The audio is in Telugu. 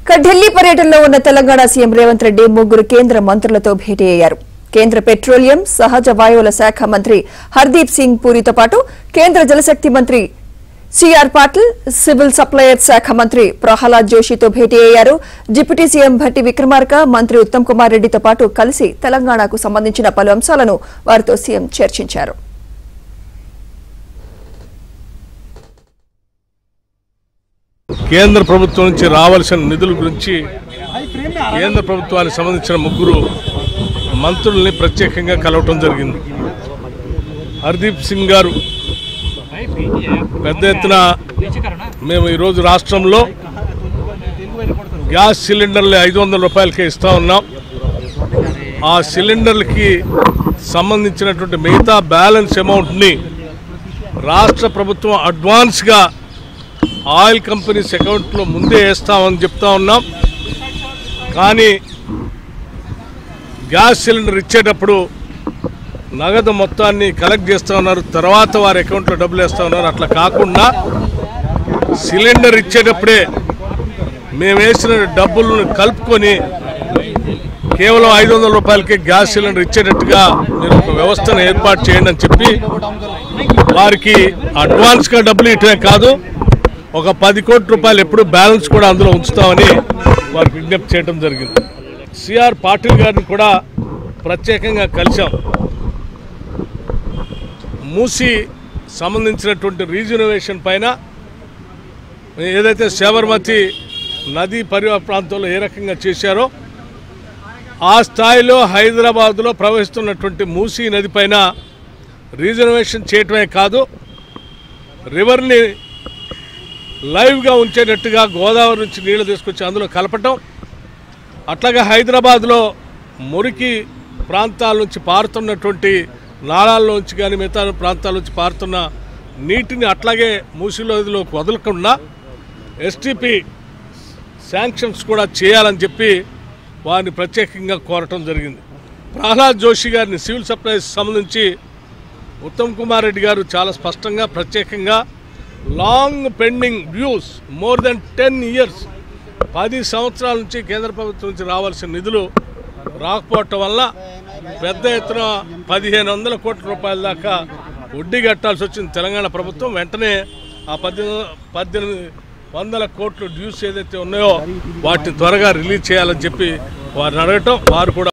ఇక ఢిల్లీ పర్యటనలో ఉన్న తెలంగాణ సీఎం రేవంత్ రెడ్డి ముగ్గురు కేంద్ర మంత్రులతో భేటీ అయ్యారు కేంద్ర పెట్రోలియం సహజ వాయువుల శాఖ మంత్రి హర్దీప్ సింగ్ పూరితో పాటు కేంద్ర జలశక్తి మంత్రి సిఆర్ పాటిల్ సివిల్ సప్లయర్స్ శాఖ మంత్రి ప్రహ్లాద్ జోషితో భేటీ అయ్యారు డిప్యూటీ సీఎం భట్టి విక్రమార్క మంత్రి ఉత్తమ్ కుమార్ రెడ్డితో పాటు కలిసి తెలంగాణకు సంబంధించిన పలు అంశాలను వారితో సీఎం చర్చించారు కేంద్ర ప్రభుత్వం నుంచి రావాల్సిన నిధుల గురించి కేంద్ర ప్రభుత్వానికి సంబంధించిన ముగ్గురు మంత్రుల్ని ప్రత్యేకంగా కలవటం జరిగింది హర్దీప్ సింగ్ గారు పెద్ద ఎత్తున మేము ఈరోజు రాష్ట్రంలో గ్యాస్ సిలిండర్లు ఐదు వందల రూపాయలకే ఇస్తా ఉన్నాం ఆ సిలిండర్లకి సంబంధించినటువంటి మిగతా బ్యాలెన్స్ అమౌంట్ని రాష్ట్ర ప్రభుత్వం అడ్వాన్స్గా ఆయిల్ కంపెనీస్ అకౌంట్లో ముందే వేస్తామని చెప్తా ఉన్నాం కానీ గ్యాస్ సిలిండర్ ఇచ్చేటప్పుడు నగదు మొత్తాన్ని కలెక్ట్ చేస్తూ ఉన్నారు తర్వాత వారి అకౌంట్లో డబ్బులు వేస్తూ ఉన్నారు అట్లా కాకుండా సిలిండర్ ఇచ్చేటప్పుడే మేము వేసిన డబ్బులను కలుపుకొని కేవలం ఐదు వందల రూపాయలకి గ్యాస్ సిలిండర్ ఇచ్చేటట్టుగా మీరు ఒక వ్యవస్థను ఏర్పాటు చేయండి అని చెప్పి వారికి అడ్వాన్స్గా డబ్బులు ఇవ్వటమే కాదు ఒక పది కోట్ల రూపాయలు ఎప్పుడు బ్యాలెన్స్ కూడా అందులో ఉంచుతామని వారికి విజ్ఞప్తి చేయడం జరిగింది సిఆర్ పాటిల్ గారిని కూడా ప్రత్యేకంగా కలిశాం మూసి సంబంధించినటువంటి రీజనరేషన్ పైన ఏదైతే శబర్మతి నదీ పరివాహ ప్రాంతంలో ఏ రకంగా చేశారో ఆ స్థాయిలో హైదరాబాద్లో ప్రవహిస్తున్నటువంటి మూసీ నది పైన రీజనరేషన్ చేయటమే కాదు రివర్ని లైవ్గా ఉంచేటట్టుగా గోదావరి నుంచి నీళ్లు తీసుకొచ్చి అందులో కలపటం అట్లాగే హైదరాబాద్లో మురికి ప్రాంతాల నుంచి పారుతున్నటువంటి నాళాల్లోంచి కానీ మిగతా ప్రాంతాల నుంచి పారుతున్న నీటిని అట్లాగే మూసిలోదిలోకి వదలకుండా ఎస్టీపీ శాంక్షన్స్ కూడా చేయాలని చెప్పి వారిని ప్రత్యేకంగా కోరటం జరిగింది ప్రహ్లాద్ జోషి గారిని సివిల్ సప్లైస్ సంబంధించి ఉత్తమ్ కుమార్ రెడ్డి గారు చాలా స్పష్టంగా ప్రత్యేకంగా long pending dues more than ten years పది సంవత్సరాల నుంచి కేంద్ర ప్రభుత్వం నుంచి రావాల్సిన నిధులు రాకపోవటం వల్ల పెద్ద ఎత్తున పదిహేను వందల కోట్ల రూపాయల దాకా వడ్డీ కట్టాల్సి వచ్చింది తెలంగాణ ప్రభుత్వం వెంటనే ఆ పద్దెనిమిది పద్దెనిమిది వందల కోట్ల డ్యూస్ ఏదైతే ఉన్నాయో వాటిని త్వరగా రిలీజ్ చేయాలని చెప్పి వారిని అడగటం వారు కూడా